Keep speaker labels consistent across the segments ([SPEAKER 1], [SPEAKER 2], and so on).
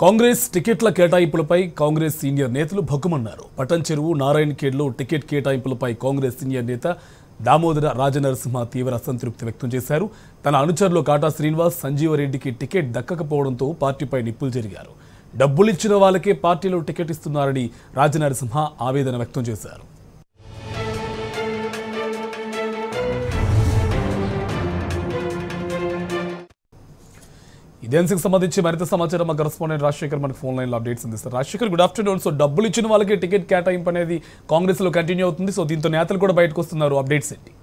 [SPEAKER 1] కాంగ్రెస్ టికెట్ల కేటాయింపులపై కాంగ్రెస్ సీనియర్ నేతలు భగ్గుమన్నారు పటన్ చెరువు నారాయణ ఖేడ్లో టికెట్ కేటాయింపులపై కాంగ్రెస్ సీనియర్ నేత దామోదర రాజనరసింహ తీవ్ర అసంతృప్తి వ్యక్తం చేశారు తన అనుచరులు కాటా శ్రీనివాస్ సంజీవరెడ్డికి టికెట్ దక్కకపోవడంతో పార్టీపై నిప్పులు జరిగారు డబ్బులిచ్చిన వాళ్ళకే పార్టీలో టికెట్ ఇస్తున్నారని రాజనరసింహ ఆవేదన వ్యక్తం చేశారు ఇదే అంశకు సంబంధించి మరింత సమాచారం మా కరస్పాండెంట్ రాజశేఖర్ మనకు ఫోన్ లైన్లో అప్డేట్స్ అందిస్తారు రాజశేఖర్ గుడ్ ఆఫ్టర్నూన్ సో డబ్బులు ఇచ్చిన వాళ్ళకి టికెట్ కేటాయింపు అనేది కాంగ్రెస్ లో కంటిన్యూ అవుతుంది సో దీంతో నేతలు కూడా బయటకు వస్తున్నారు అప్డేట్స్ ఏంటి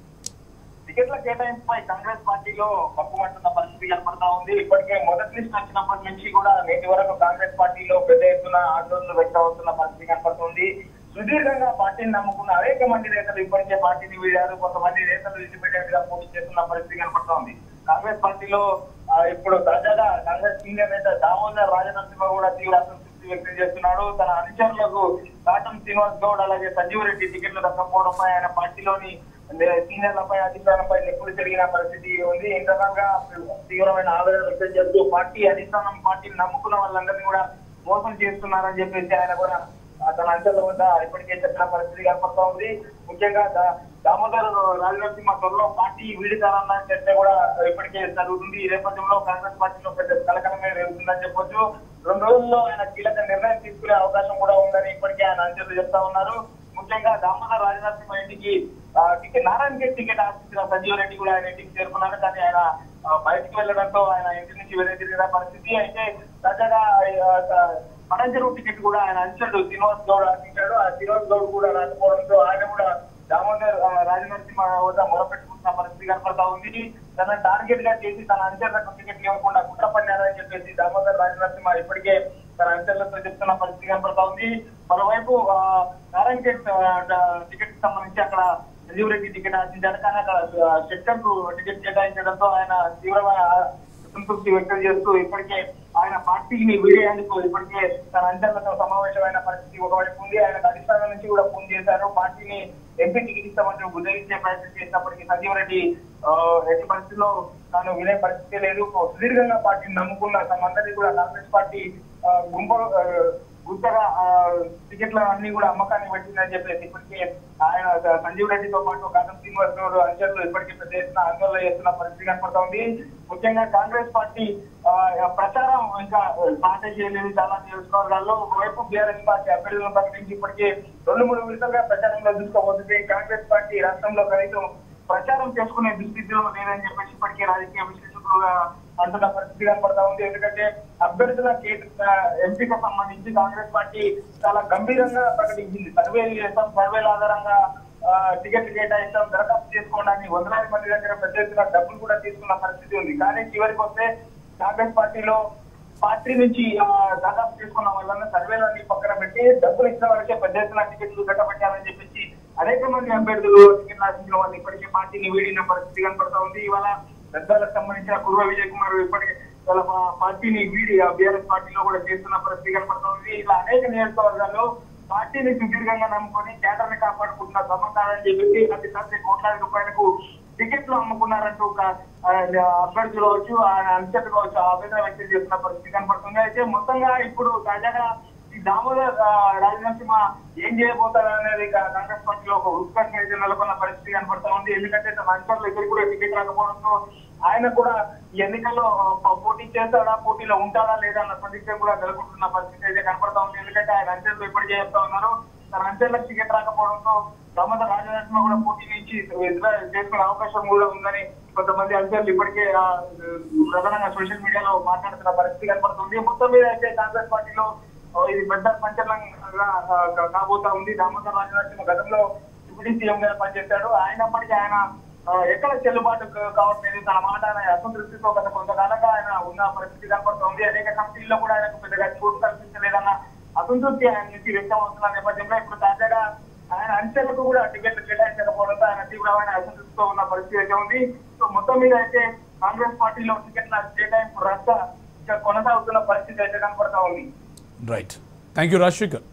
[SPEAKER 2] టికెట్ల కేటాయింపుపై కాంగ్రెస్ పార్టీలో కప్పుమంటున్న పరిస్థితి కనపడతా ఉంది ఇప్పటికే మొదటి లిస్ట్ వచ్చినప్పటి నుంచి కూడా నేటి వరకు కాంగ్రెస్ పార్టీలో పెద్ద ఎత్తున ఆందోళనలు వ్యక్తమవుతున్న పరిస్థితి కనపడుతుంది సుదీర్ఘంగా పార్టీని నమ్ముకున్న అనేక మంది నేతలు ఇప్పటికే పార్టీని వీడారు కొంతమంది నేతలు ఇండిపెండెంట్ గా పోటీ చేస్తున్న పరిస్థితి కనపడతా ఉంది కాంగ్రెస్ పార్టీలో ఆ, ఇప్పుడు తాజాగా కాంగ్రెస్ సీనియర్ నేత దామోదర్ రాజనరసింహ కూడా తీవ్ర అసంతృప్తి వ్యక్తం చేస్తున్నాడు తన అనుచరులకు కాటం శ్రీనివాస్ గౌడ్ అలాగే సంజీవ్ రెడ్డి టికెట్లు దక్కపోవడంపై ఆయన పార్టీలోని సీనియర్లపై అధిష్టానంపై నిప్పులు జరిగిన పరిస్థితి ఉంది ఇంటర్నల్ గా తీవ్రమైన ఆవేదన వ్యక్తం చేస్తూ పార్టీ అధిష్టానం పార్టీని నమ్ముకున్న వాళ్ళందరినీ కూడా మోసం చేస్తున్నారని చెప్పేసి ఆయన కూడా తన అంచెల వద్ద ఇప్పటికే చెప్పిన పరిస్థితి కనపడతా ఉంది ముఖ్యంగా దా- దామోదర్ రాజనరసింహ త్వరలో పార్టీ వీడితారన్న చర్చ కూడా ఇప్పటికే జరుగుతుంది ఈ నేపథ్యంలో కాంగ్రెస్ పార్టీలో పెద్ద కలకలమే రేగుతుందని చెప్పొచ్చు రెండు రోజుల్లో ఆయన కీలక నిర్ణయం తీసుకునే అవకాశం కూడా ఉందని ఇప్పటికే ఆయన అంచెలు చెప్తా ఉన్నారు ముఖ్యంగా దామోదర్ రాజనరసింహ ఇంటికి ఆ, టికెట్ నారాయణ గేట్ టికెట్ ఆశించిన సంజీవ్ రెడ్డి కూడా ఆయన ఇంటికి చేరుకున్నారు కానీ ఆయన ఆ, బయటికి వెళ్ళడంతో ఆయన ఇంటి నుంచి వెనుదిరిగిన పరిస్థితి అయితే తాజాగా ఆ, పడంచెరువు టికెట్ కూడా ఆయన అంచాడు శ్రీనివాస్ గౌడ్ ఆశించాడు ఆ శ్రీనివాస్ గౌడ్ కూడా రాకపోవడంతో ఆయన కూడా దామోదర్ ఆ, రాజనరసింహ వద్ద మొదలుపెట్టుకుంటున్న పరిస్థితి కనపడతా ఉంది తన టార్గెట్ గా చేసి తన అంచెలకు టికెట్ ఇవ్వకుండా కుట్ర పడినారని చెప్పేసి దామోదర్ రాజనరసింహ ఇప్పటికే తన అంచెలతో చెప్తున్న పరిస్థితి కనపడతా ఉంది మరోవైపు ఆ, నారాయణ గేట్ టికెట్ కి సంబంధించి అక్కడ సంజీవ్ రెడ్డి టికెట్ ఆశించారు కానీ అక్కడ శెట్టర్ కు టికెట్ కేటాయించడంతో ఆయన తీవ్రమైన అసంతృప్తి వ్యక్తం చేస్తూ ఇప్పటికే ఆయన పార్టీని వీడేందుకు ఇప్పటికే తన అంచనాలతో సమావేశమైన పరిస్థితి ఒకవైపు ఉంది ఆయన అధిష్టానం నుంచి కూడా ఫోన్ చేశారు పార్టీని ఎంపీ టికెట్ ఇస్తామంటూ బుద్ధగించే ప్రయత్నం చేసినప్పటికీ సంజీవ్ రెడ్డి ఆ, ఎట్టి పరిస్థితుల్లో తాను వినే పరిస్థితి లేదు సుదీర్ఘంగా పార్టీని నమ్ముకున్న తమందరినీ కూడా కాంగ్రెస్ పార్టీ ఆ, గుంపు ఆ, గుంతగా ఆ, టికెట్ల అన్ని కూడా అమ్మకానికి పెట్టిందని చెప్పేసి ఇప్పటికే ఆయన సంజీవ్ రెడ్డితో పాటు కాంగ్రెస్ శ్రీనివాస్ గౌడ్ అంచర్లు ఇప్పటికే పెద్ద ఎత్తున ఆందోళన చేస్తున్న పరిస్థితి కనపడతా ఉంది ముఖ్యంగా కాంగ్రెస్ పార్టీ ఆ, ప్రచారం ఇంకా స్టార్ట్ చేయలేదు చాలా నియోజకవర్గాల్లో ఒకవైపు బీఆర్ఎస్ పార్టీ అభ్యర్థులను ప్రకటించి ఇప్పటికే రెండు మూడు విడతలుగా ప్రచారంలో దూసుకోబోతుంది కాంగ్రెస్ పార్టీ రాష్ట్రంలో కనీసం ప్రచారం చేసుకునే దుస్థితిలో లేదని చెప్పేసి ఇప్పటికే రాజకీయ విశ్లేషకులుగా అంటున్న పరిస్థితి కనపడతా ఉంది ఎందుకంటే అభ్యర్థుల కేట్- ఆ, ఎంపిక సంబంధించి కాంగ్రెస్ పార్టీ చాలా గంభీరంగా ప్రకటించింది సర్వేలు చేస్తాం సర్వేల ఆధారంగా ఆ, టికెట్లు కేటాయిస్తాం దరఖాస్తు చేసుకోవడానికి వందలాది మంది దగ్గర పెద్ద ఎత్తున డబ్బులు కూడా తీసుకున్న పరిస్థితి ఉంది కానీ చివరికి వస్తే కాంగ్రెస్ పార్టీలో పార్టీ నుంచి ఆ, దరఖాస్తు చేసుకున్న వాళ్ళని సర్వేలన్నీ పక్కన పెట్టి డబ్బులు ఇచ్చిన వాళ్ళకే పెద్ద ఎత్తున టికెట్లు కట్టబెట్టాలని చెప్పేసి అనేక మంది అభ్యర్థులు టికెట్లు ఆశించిన వాళ్ళు ఇప్పటికే పార్టీని వీడిన పరిస్థితి కనపడతా ఉంది ఇవాళ పెద్దలకు సంబంధించిన కుర్వ విజయ్ కుమార్ ఇప్పటికే వాళ్ళ పా- పార్టీని వీడి బీఆర్ఎస్ పార్టీలో కూడా చేస్తున్న పరిస్థితి కనపడతా ఉంది ఇలా అనేక నియోజకవర్గాల్లో పార్టీని సుదీర్ఘంగా నమ్ముకొని కేంద్రాన్ని కాపాడుకుంటున్న సంబంధాలని చెప్పేసి అతి తక్కువ కోట్లాది రూపాయలకు టికెట్లు అమ్ముకున్నారంటూ ఒక, ఆ, అభ్యర్థులు కావచ్చు ఆయన అంచెలు కావచ్చు ఆవేదన వ్యక్తం చేస్తున్న పరిస్థితి కనపడుతుంది అయితే మొత్తంగా ఇప్పుడు తాజాగా ఈ దామోదర్ ఆ, రాజనరసింహ ఏం చేయబోతారు అనేది కా- కాంగ్రెస్ పార్టీలో ఒక ఉత్కంఠ అయితే నెలకొన్న పరిస్థితి కనపడతా ఉంది ఎందుకంటే తన అంచర్లు ఇద్దరు కూడా టికెట్ రాకపోవడంతో ఆయన కూడా ఈ ఎన్నికల్లో ఆ, పోటీ చేస్తాడా పోటీలో ఉంటాడా లేదా అన్న సందిగ్ధం కూడా నెలకొంటున్న పరిస్థితి అయితే కనపడతా ఉంది ఎందుకంటే ఆయన అంచెలు ఇప్పటికే చెప్తా ఉన్నారు తన అంచెలకు టికెట్ రాకపోవడంతో దామోదర్ రాజనరసింహ కూడా పోటీ నుంచి విత్డ్రా చేసుకునే అవకాశం కూడా ఉందని కొంతమంది అంచెలు ఇప్పటికే ఆ, ప్రధానంగా సోషల్ మీడియాలో మాట్లాడుతున్న పరిస్థితి కనపడుతుంది మొత్తం మీద అయితే కాంగ్రెస్ పార్టీలో ఆ, ఇది పెద్ద సంచలనంగా ఆ, కా- కాబోతా ఉంది దామోదర్ రాజనరసింహ గతంలో డిప్యూటీ సీఎం గా పనిచేశాడు అయినప్పటికీ ఆయన ఆ, ఎక్కడ చెల్లుబాటు కా- కావట్లేదు తన మాట ఆయన అసంతృప్తితో గత కొంతకాలంగా ఆయన ఉన్న పరిస్థితి కనపడుతోంది అనేక కమిటీల్లో కూడా ఆయనకు పెద్దగా చోటు కల్పించలేదన్న అసంతృప్తి ఆయన నుంచి వ్యక్తం అవుతున్న నేపథ్యంలో ఇప్పుడు తాజాగా ఆయన అంచెలకు కూడా టికెట్లు కేటాయించకపోవడంతో ఆయన తీవ్రమైన అసంతృప్తితో ఉన్న పరిస్థితి అయితే ఉంది సో మొత్తం మీద అయితే కాంగ్రెస్ పార్టీలో టికెట్ల కేటాయింపు రద్ద ఇంకా కొనసాగుతున్న పరిస్థితి అయితే కనపడతా ఉంది
[SPEAKER 1] రైట్ థ్యాంక్ యూ రాజశేఖర్